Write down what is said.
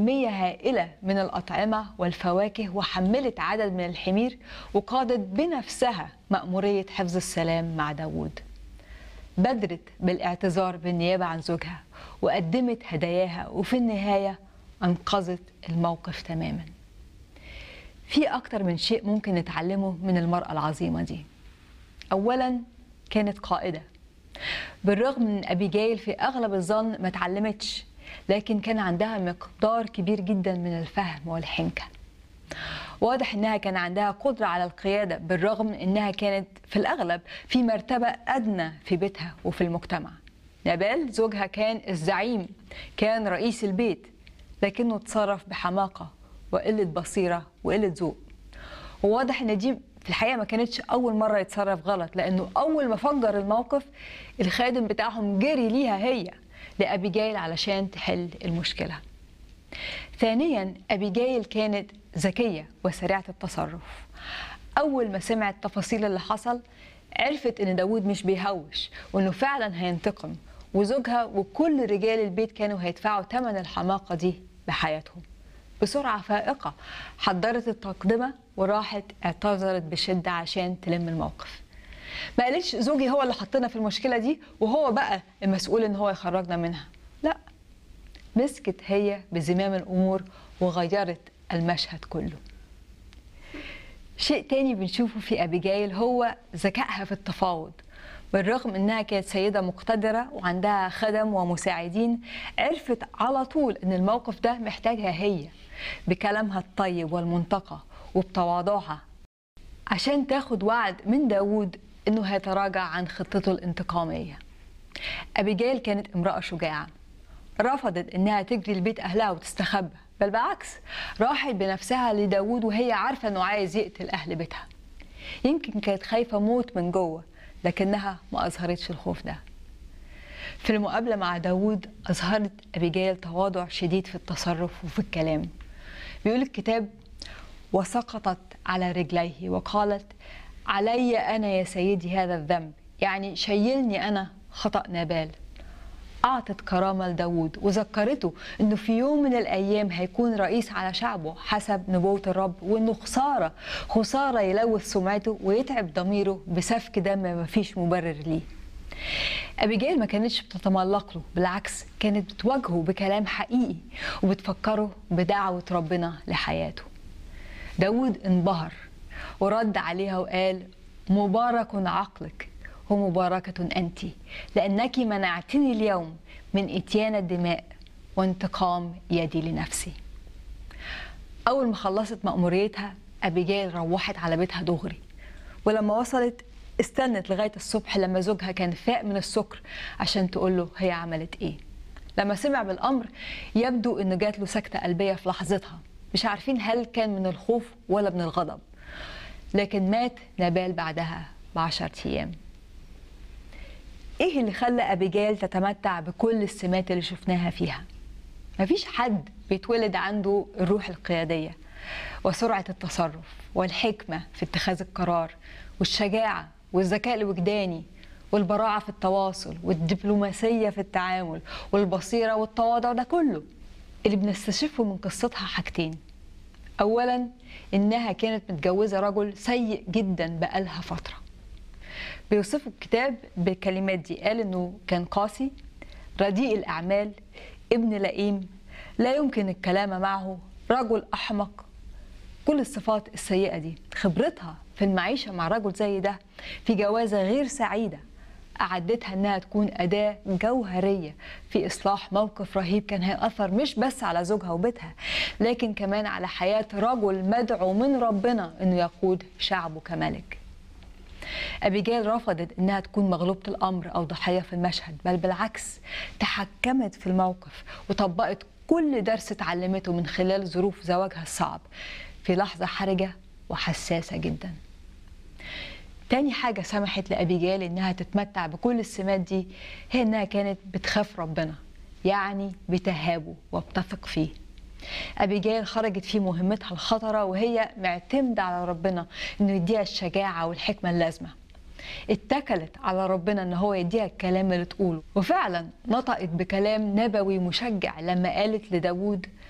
كمية هائلة من الأطعمة والفواكه وحملت عدد من الحمير وقادت بنفسها مأمورية حفظ السلام مع داوود بادرت بالاعتذار بالنيابة عن زوجها وقدمت هداياها وفي النهاية أنقذت الموقف تماما في أكتر من شيء ممكن نتعلمه من المرأة العظيمة دي أولا كانت قائدة بالرغم من أبيجايل في أغلب الظن ما اتعلمتش لكن كان عندها مقدار كبير جدا من الفهم والحنكة واضح انها كان عندها قدرة على القيادة بالرغم من انها كانت في الاغلب في مرتبة ادنى في بيتها وفي المجتمع نابال زوجها كان الزعيم كان رئيس البيت لكنه اتصرف بحماقة وقلة بصيرة وقلة ذوق وواضح ان دي في الحقيقة ما كانتش أول مرة يتصرف غلط لأنه أول ما فجر الموقف الخادم بتاعهم جري ليها هي لأبيجايل علشان تحل المشكلة ثانيا أبيجايل كانت ذكية وسريعة التصرف أول ما سمعت تفاصيل اللي حصل عرفت إن داود مش بيهوش وإنه فعلا هينتقم وزوجها وكل رجال البيت كانوا هيدفعوا ثمن الحماقة دي بحياتهم بسرعة فائقة حضرت التقدمة وراحت اعتذرت بشدة عشان تلم الموقف ما قالتش زوجي هو اللي حطنا في المشكلة دي وهو بقى المسؤول ان هو يخرجنا منها لا مسكت هي بزمام الأمور وغيرت المشهد كله شيء تاني بنشوفه في أبيجايل هو ذكائها في التفاوض بالرغم انها كانت سيده مقتدره وعندها خدم ومساعدين عرفت على طول ان الموقف ده محتاجها هي بكلامها الطيب والمنتقى وبتواضعها عشان تاخد وعد من داوود انه هيتراجع عن خطته الانتقاميه ابيجيل كانت امراه شجاعه رفضت انها تجري لبيت اهلها وتستخبى بل بالعكس راحت بنفسها لداوود وهي عارفه انه عايز يقتل اهل بيتها يمكن كانت خايفه موت من جوه لكنها ما أظهرتش الخوف ده في المقابلة مع داود أظهرت أبيجيل تواضع شديد في التصرف وفي الكلام بيقول الكتاب وسقطت على رجليه وقالت علي أنا يا سيدي هذا الذنب يعني شيلني أنا خطأ نابال أعطت كرامة لداود وذكرته أنه في يوم من الأيام هيكون رئيس على شعبه حسب نبوة الرب وأنه خسارة خسارة يلوث سمعته ويتعب ضميره بسفك دم ما فيش مبرر ليه أبيجيل ما كانتش بتتملق له بالعكس كانت بتواجهه بكلام حقيقي وبتفكره بدعوة ربنا لحياته داود انبهر ورد عليها وقال مبارك عقلك ومباركة أنت لأنك منعتني اليوم من إتيان الدماء وانتقام يدي لنفسي أول ما خلصت مأموريتها أبيجيل روحت على بيتها دغري ولما وصلت استنت لغاية الصبح لما زوجها كان فاق من السكر عشان تقول له هي عملت إيه لما سمع بالأمر يبدو إنه جات له سكتة قلبية في لحظتها مش عارفين هل كان من الخوف ولا من الغضب لكن مات نبال بعدها بعشرة أيام ايه اللي خلى ابيجيل تتمتع بكل السمات اللي شفناها فيها مفيش حد بيتولد عنده الروح القياديه وسرعه التصرف والحكمه في اتخاذ القرار والشجاعه والذكاء الوجداني والبراعه في التواصل والدبلوماسيه في التعامل والبصيره والتواضع ده كله اللي بنستشفه من قصتها حاجتين اولا انها كانت متجوزه رجل سيء جدا بقالها فتره بيوصفوا الكتاب بالكلمات دي قال انه كان قاسي رديء الاعمال ابن لئيم لا يمكن الكلام معه رجل احمق كل الصفات السيئه دي خبرتها في المعيشه مع رجل زي ده في جوازه غير سعيده أعدتها إنها تكون أداة جوهرية في إصلاح موقف رهيب كان هيأثر مش بس على زوجها وبيتها لكن كمان على حياة رجل مدعو من ربنا إنه يقود شعبه كملك أبيجيل رفضت إنها تكون مغلوبة الأمر أو ضحية في المشهد بل بالعكس تحكمت في الموقف وطبقت كل درس اتعلمته من خلال ظروف زواجها الصعب في لحظة حرجة وحساسة جدا تاني حاجة سمحت لأبيجيل إنها تتمتع بكل السمات دي هي إنها كانت بتخاف ربنا يعني بتهابه وبتثق فيه أبيجيل خرجت في مهمتها الخطرة وهي معتمدة على ربنا إنه يديها الشجاعة والحكمة اللازمة اتكلت على ربنا ان هو يديها الكلام اللي تقوله وفعلا نطقت بكلام نبوي مشجع لما قالت لداود